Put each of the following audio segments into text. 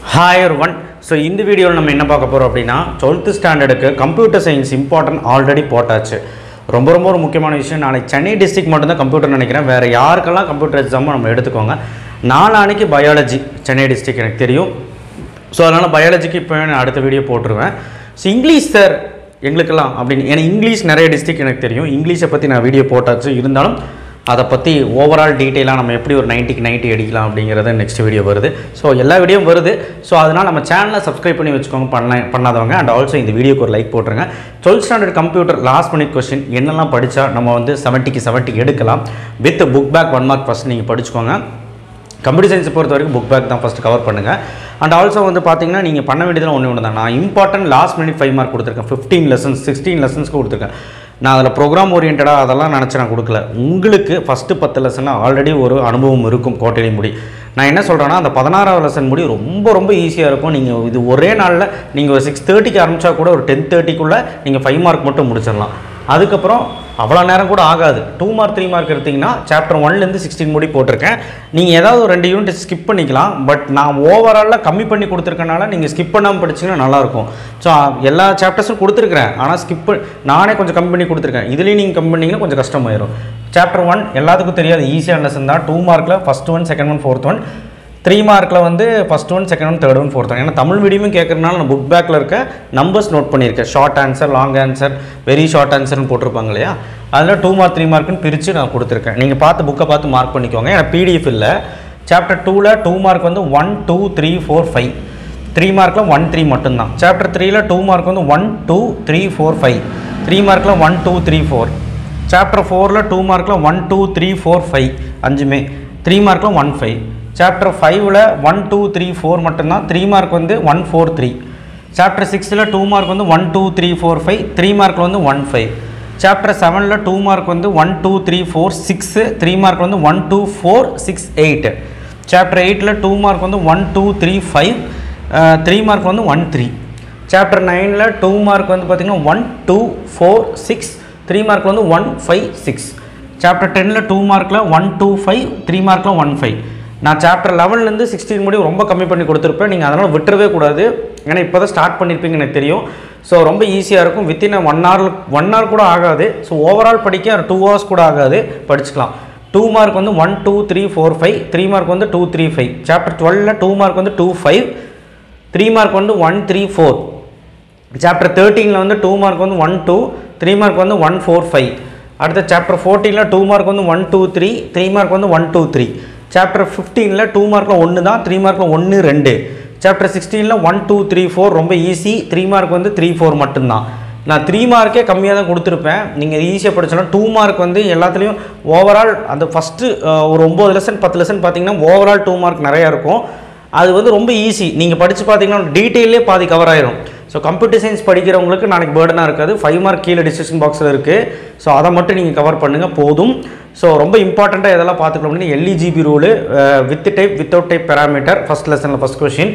hi one so இந்த வீடியோவில் நம்ம என்ன பார்க்க போகிறோம் அப்படின்னா டுவெல்த்து ஸ்டாண்டர்டுக்கு கம்ப்யூட்டர் சயின்ஸ் இம்பார்ட்டன்ட் ஆல்ரெடி போட்டாச்சு ரொம்ப ரொம்ப ஒரு முக்கியமான விஷயம் நாளைக்கு சென்னை டிஸ்ட்ரிக்ட் மட்டும்தான் கம்ப்யூட்டர் நினைக்கிறேன் வேறு யாருக்கெல்லாம் கம்ப்யூட்டர் எக்ஸாமோ நம்ம எடுத்துக்கோங்க நாளானைக்கு பயாலஜி சென்னை டிஸ்ட்ரிக்ட் எனக்கு தெரியும் ஸோ அதனால் பயாலஜிக்கு இப்போ நான் அடுத்த வீடியோ போட்டுருவேன் ஸோ இங்கிலீஷ் சார் எங்களுக்கெல்லாம் அப்படின்னு ஏன்னா இங்கிலீஷ் நிறைய டிஸ்ட்ரிக்ட் எனக்கு தெரியும் இங்கிலீஷை பற்றி நான் வீடியோ போட்டாச்சு இருந்தாலும் அதை பற்றி ஓவரால் டீட்டெயிலாக நம்ம எப்படி ஒரு நைன்ட்டிக்கு நைன்ட்டி அடிக்கலாம் அப்படிங்கிறது நெக்ஸ்ட் வீடியோ வருது ஸோ எல்லா வீடியோவும் வருது ஸோ அதனால் நம்ம சேனலை சப்ஸ்கிரைப் பண்ணி வச்சுக்கோங்க பண்ண பண்ணாதவங்க அண்ட் ஆல்சோ இந்த வீடியோக்கு ஒரு லைக் போட்டுருங்க twelfth standard computer last minute question என்னெல்லாம் படித்தா நம்ம வந்து செவன்ட்டிக்கு செவன்ட்டி எடுக்கலாம் with book back one mark first நீங்கள் படிச்சுக்கோங்க கம்ப்யூட்டர் சயின்ஸை பொறுத்த வரைக்கும் புக் பேக் தான் ஃபஸ்ட் கவர் பண்ணுங்கள் அண்ட் ஆல்சோ வந்து பார்த்தீங்கன்னா நீங்கள் பண்ண வேண்டியதில் ஒன்று ஒன்று தான் நான் important last minute five mark கொடுத்துருக்கேன் ஃபிஃப்டீன் லெசன்ஸ் சிக்ஸ்டீன் லெசன்ஸ்க்கு கொடுத்துருக்கேன் நான் அதில் ப்ரோக்ராம் ஓரியன்டாக அதெல்லாம் நினச்சி நான் கொடுக்கல உங்களுக்கு ஃபஸ்ட்டு பத்து லெசனில் ஆல்ரெடி ஒரு அனுபவம் இருக்கும் கோட்டையை முடி நான் என்ன சொல்கிறேன்னா அந்த பதினாறாவது லெசன் முடி ரொம்ப ரொம்ப ஈஸியாக இருக்கும் நீங்கள் இது ஒரே நாளில் நீங்கள் ஒரு சிக்ஸ் தேர்ட்டிக்கு ஆரம்பித்தா கூட ஒரு டென் தேர்ட்டிக்குள்ளே நீங்கள் ஃபைவ் மார்க் மட்டும் முடிச்சிடலாம் அதுக்கப்புறம் அவ்வளோ நேரம் கூட ஆகாது டூ மார்க் த்ரீ மார்க் எடுத்திங்கன்னா சாப்டர் ஒன்லேருந்து சிக்ஸ்டீன் முடி போட்டிருக்கேன் நீங்கள் ஏதாவது ஒரு ரெண்டு யூனிட் ஸ்கிப் பண்ணிக்கலாம் பட் நான் ஓவராலாக கம்மி பண்ணி கொடுத்துருக்கனால நீங்கள் ஸ்கிப் பண்ணாமல் படிச்சிங்கன்னா நல்லாயிருக்கும் ஸோ எல்லா சாப்டர்ஸும் கொடுத்துருக்குறேன் ஆனால் ஸ்கிப் நானே கொஞ்சம் கம்மி பண்ணி கொடுத்துருக்கேன் இதுலேயும் நீங்கள் கம்மி பண்ணிங்கன்னா கொஞ்சம் கஷ்டமாயிரும் சாப்டர் ஒன் எல்லாத்துக்கும் தெரியாது ஈஸியான லெசன் தான் டூ மார்க்கில் first one second one fourth one three மார்க்கில் வந்து first one second one third one fourth one ஏன்னா தமிழ் மீடியமும் கேட்குறதுனால நான் புக் பேக்கில் இருக்க நம்பர்ஸ் நோட் பண்ணியிருக்கேன் short answer long answer very short ஆன்சர்னு போட்டிருப்பாங்க இல்லையா அதில் டூ மார்க் த்ரீ மார்க்குன்னு பிரித்து நான் கொடுத்துருக்கேன் நீங்கள் பார்த்து புக்கை பார்த்து மார்க் பண்ணிக்கோங்க ஏன்னா பிடிஎஃப் இல்லை சாப்டர் டூவில் டூ மார்க் வந்து one two three four five three மார்க்கில் ஒன் த்ரீ மட்டும்தான் சாப்டர் த்ரீயில் டூ மார்க் வந்து one two three four five three மார்க்கில் one two three four chapter ஃபோரில் டூ மார்க்கில் one two three four five அஞ்சுமே த்ரீ மார்க்கில் ஒன் ஃபைவ் சாப்டர் ஃபைவ்ல ஒன் டூ த்ரீ ஃபோர் மட்டும்தான் த்ரீ மார்க் வந்து ஒன் ஃபோர் த்ரீ சாப்டர் சிக்ஸில் two mark வந்து one two three four five three மார்க்கில் வந்து ஒன் ஃபைவ் சாப்டர் செவனில் டூ மார்க் வந்து one two three four six three mark வந்து one two four six eight chapter எயிட்டில் two mark வந்து one two three five three mark வந்து one three chapter நைனில் two mark வந்து பார்த்திங்கன்னா one two four six three mark வந்து one five six chapter டென்னில் two மார்க்கில் ஒன் டூ ஃபைவ் த்ரீ மார்க்கில் ஒன் ஃபைவ் நான் சாப்டர் லெவன்லேருந்து சிக்ஸ்டீன் முடியும் ரொம்ப கம்மி பண்ணி கொடுத்துருப்பேன் நீங்கள் அதனால் விட்டுறவே கூடாது ஏன்னா இப்போ தான் ஸ்டார்ட் பண்ணியிருப்பீங்க எனக்கு தெரியும் ஸோ ரொம்ப ஈஸியாக இருக்கும் within one hour one hour கூட ஆகாது ஸோ ஓவரால் படிக்க டூ ஹவர்ஸ் கூட ஆகாது படிச்சுக்கலாம் டூ மார்க் வந்து one two three four five three mark வந்து டூ த்ரீ ஃபைவ் சாப்டர் டுவெலில் டூ மார்க் வந்து டூ ஃபைவ் த்ரீ மார்க் வந்து ஒன் த்ரீ ஃபோர் சாப்டர் தேர்ட்டீனில் வந்து டூ மார்க் வந்து ஒன் டூ த்ரீ மார்க் வந்து ஒன் ஃபோர் ஃபைவ் அடுத்த சாப்டர் ஃபோர்டீனில் டூ மார்க் வந்து one two three three mark வந்து ஒன் டூ த்ரீ சாப்டர் ஃபிஃப்டீனில் டூ மார்க்கில் ஒன்று தான் த்ரீ மார்க்கில் ஒன்று ரெண்டு சாப்டர் சிக்ஸ்டீனில் ஒன் டூ த்ரீ ஃபோர் ரொம்ப ஈஸி த்ரீ மார்க் வந்து த்ரீ ஃபோர் மட்டும்தான் நான் த்ரீ மார்க்கே கம்மியாக தான் கொடுத்துருப்பேன் நீங்கள் ஈஸியாக படிச்சாலும் டூ மார்க் வந்து எல்லாத்துலேயும் ஓவரால் அந்த ஃபஸ்ட்டு ஒரு ஒம்பது லெசன் பத்து லெசன் பார்த்தீங்கன்னா ஓவரால் டூ மார்க் நிறையா இருக்கும் அது வந்து ரொம்ப ஈஸி நீங்கள் படித்து பார்த்தீங்கன்னா டீட்டெயிலே பாதி கவர் ஆயிரும் ஸோ கம்ப்யூட்டர் சயின்ஸ் படிக்கிறவங்களுக்கு நாளைக்கு பேர்டனாக இருக்காது ஃபைவ் மார்க் கீழே டிஸ்கிரிப்ஷன் பாக்ஸில் இருக்குது ஸோ அதை மட்டும் நீங்கள் கவர் பண்ணுங்கள் போதும் ஸோ ரொம்ப இம்பார்ட்டண்ட்டாக எதெல்லாம் பார்த்துக்கலாம் அப்படின்னா LEGB rule with type without type parameter first லெசனில் ஃபஸ்ட் கொஷின்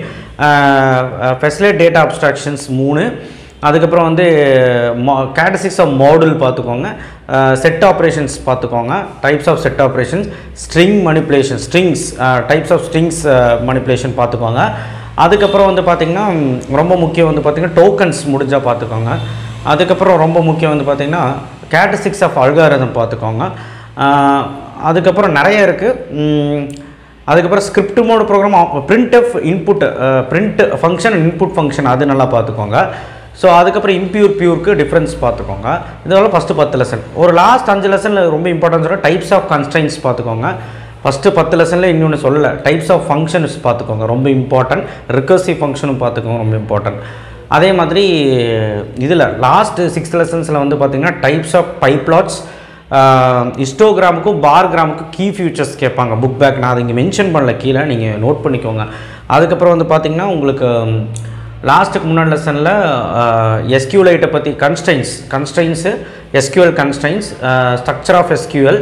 ஃபெசிலேட் டேட்டா அப்ஸ்ட்ராக்ஷன்ஸ் மூணு அதுக்கப்புறம் வந்து கேட்டசிக்ஸ் ஆஃப் மாடுல் பார்த்துக்கோங்க செட் ஆப்ரேஷன்ஸ் பார்த்துக்கோங்க types of set operations string manipulation strings types of strings manipulation பார்த்துக்கோங்க அதுக்கப்புறம் வந்து பார்த்திங்கன்னா ரொம்ப முக்கியம் வந்து பார்த்திங்கன்னா டோக்கன்ஸ் முடிஞ்சால் பார்த்துக்கோங்க அதுக்கப்புறம் ரொம்ப முக்கியம் வந்து பார்த்திங்கன்னா கேட்டசிக்ஸ் ஆஃப் அல்காரதம் பார்த்துக்கோங்க அதுக்கப்புறம் நிறைய இருக்குது அதுக்கப்புறம் script mode program print F input print function input function அது நல்லா பார்த்துக்கோங்க ஸோ அதுக்கப்புறம் இம்பியூர் பியூருக்கு டிஃப்ரென்ஸ் பார்த்துக்கோங்க இதெல்லாம் ஃபஸ்ட்டு பத்து லெசன் ஒரு லாஸ்ட் அஞ்சு லெசனில் ரொம்ப இம்பார்ட்டன்ஸ் சொல்ல டைப்ஸ் ஆஃப் கன்ஸ்டைன்ஸ் பார்த்துக்கோங்க ஃபஸ்ட்டு பத்து லெசனில் இன்னொன்று சொல்லலை டைப்ஸ் ஆஃப் ஃபங்க்ஷன்ஸ் பார்த்துக்கோங்க ரொம்ப இம்பார்ட்டன்ட் ரிகர்சிவ் ஃபங்க்ஷனும் பார்த்துக்கோங்க ரொம்ப இம்பார்ட்டன்ட் அதே மாதிரி இதில் லாஸ்ட்டு சிக்ஸ் லெசன்ஸில் வந்து பார்த்திங்கன்னா டைப்ஸ் ஆஃப் பைப்லாட்ஸ் ஹிஸ்டோகிராமுக்கும் பார்கிராமுக்கும் கீ ஃபியூச்சர்ஸ் கேட்பாங்க புக் பேக் நான் அதை இங்கே மென்ஷன் பண்ணல கீழே நீங்கள் நோட் பண்ணிக்கோங்க அதுக்கப்புறம் வந்து பார்த்திங்கன்னா உங்களுக்கு லாஸ்ட்டுக்கு முன்னாடி லெசனில் எஸ்கியூலைட்டை பற்றி constraints constraints SQL constraints structure of SQL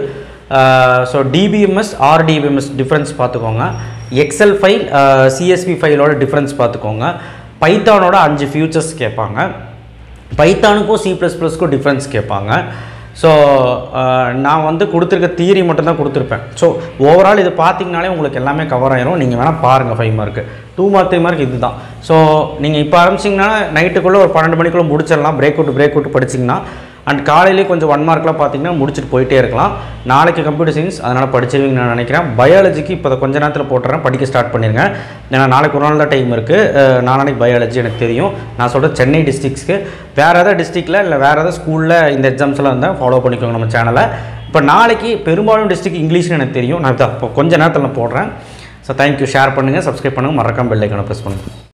so DBMS RDBMS difference பார்த்துக்கோங்க எக்ஸல் ஃபைல் சிஎஸ்பி ஃபைலோட டிஃப்ரென்ஸ் பார்த்துக்கோங்க பைத்தானோட அஞ்சு ஃபியூச்சர்ஸ் கேட்பாங்க பைத்தானுக்கும் சி ப்ளஸ் ப்ளஸ்க்கும் டிஃப்ரென்ஸ் கேட்பாங்க ஸோ நான் வந்து கொடுத்துருக்க தியரி மட்டும்தான் கொடுத்துருப்பேன் ஸோ ஓவரால் இது பார்த்தீங்கனாலே உங்களுக்கு எல்லாமே கவர் ஆயிரும் நீங்கள் வேணால் பாருங்கள் five mark two mark three mark இதுதான் ஸோ நீங்கள் இப்போ ஆரம்பிச்சிங்கன்னா நைட்டுக்குள்ளே ஒரு பன்னெண்டு மணிக்குள்ளே முடிச்சிடலாம் பிரேக் அவுட் பிரேக் அவுட் படிச்சிங்கன்னா அண்ட் காலையிலேயே கொஞ்சம் ஒன் மார்க்லாம் பார்த்தீங்கன்னா முடிச்சுட்டு போயிட்டே இருக்கலாம் நாளைக்கு கம்ப்யூட்டர் சயின்ஸ் அதனால் படிச்சிருவீங்கன்னு நான் நினைக்கிறேன் பயாலஜிக்கு இப்போ கொஞ்ச நேரத்தில் போட்டுறேன் படிக்க ஸ்டார்ட் பண்ணிருங்க ஏன்னா நாளைக்கு ஒரு நாள் தான் டைம் இருக்குது நாளைக்கு பயாலஜி எனக்கு தெரியும் நான் சொல்கிற சென்னை டிஸ்ட்ரிக்ஸ்க்கு வேறு ஏதாவது டிஸ்ட்ரிக்டில் இல்லை வேறு ஏதாவது ஸ்கூலில் இந்த எக்ஸாம்ஸ்லாம் இருந்தால் ஃபாலோ பண்ணிக்கோங்க நம்ம சேனலை இப்போ நாளைக்கு பெரும்பாலும் டிஸ்ட்ரிக்ட் இங்கிலீஷ்னு எனக்கு தெரியும் நான் இதை இப்போ கொஞ்ச நேரத்தில் நான் போடுறேன் ஸோ தேங்க்யூ ஷேர் பண்ணுங்கள் சப்ஸ்கிரைப் பண்ணுங்கள் மறக்காம பெல் ஐக்கானை ப்ரெஸ் பண்ணுங்கள்